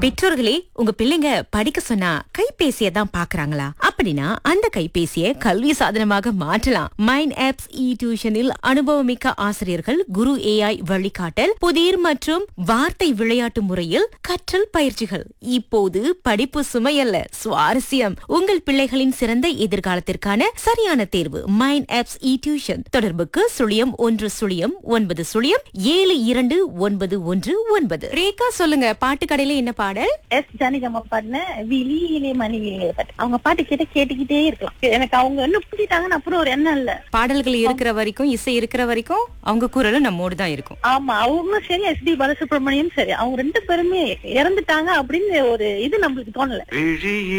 பெற்றோர்களே உங்க பிள்ளைங்க படிக்க சொன்னா கைபேசியை தான் பாக்குறாங்களா அப்படின்னா அந்த கைபேசியை கல்வி சாதனமாக மாற்றலாம் மைண்ட் ஆப்ஸ் இ டியூஷனில் அனுபவமிக்க ஆசிரியர்கள் குரு ஏஐ வழிகாட்டல் புதிர் மற்றும் வார்த்தை விளையாட்டு முறையில் கற்றல் பயிற்சிகள் இப்போது படிப்பு சுமையல்ல சுவாரஸ்யம் உங்கள் பிள்ளைகளின் சிறந்த எதிர்காலத்திற்கான சரியான தேர்வு மைண்ட் ஆப்ஸ் இ டியூஷன் தொடர்புக்கு சுழியம் ஒன்று சுழியம் ஒன்பது சுழியம் ஏழு இரண்டு ஒன்பது ஒன்று ஒன்பது ரேகா சொல்லுங்க பாட்டு கடையில என்ன பாடல் எஸ் ஜானகியம்மா பாடின விழியிலே மணி விழியிலே பாட்டு அவங்க பாட்டு கேட்ட கேட்டுக்கிட்டே இருக்கலாம் எனக்கு அவங்க என்ன புரிஞ்சிட்டாங்கன்னு அப்புறம் ஒரு எண்ணம் இல்ல பாடல்கள் இருக்கிற வரைக்கும் இசை இருக்கிற வரைக்கும் அவங்க குரலும் நம்மோடு தான் இருக்கும் ஆமா அவங்களும் சரி எஸ் டி பாலசுப்ரமணியம் சரி அவங்க ரெண்டு பேருமே இறந்துட்டாங்க அப்படின்னு ஒரு இது நம்மளுக்கு தோணல விழியே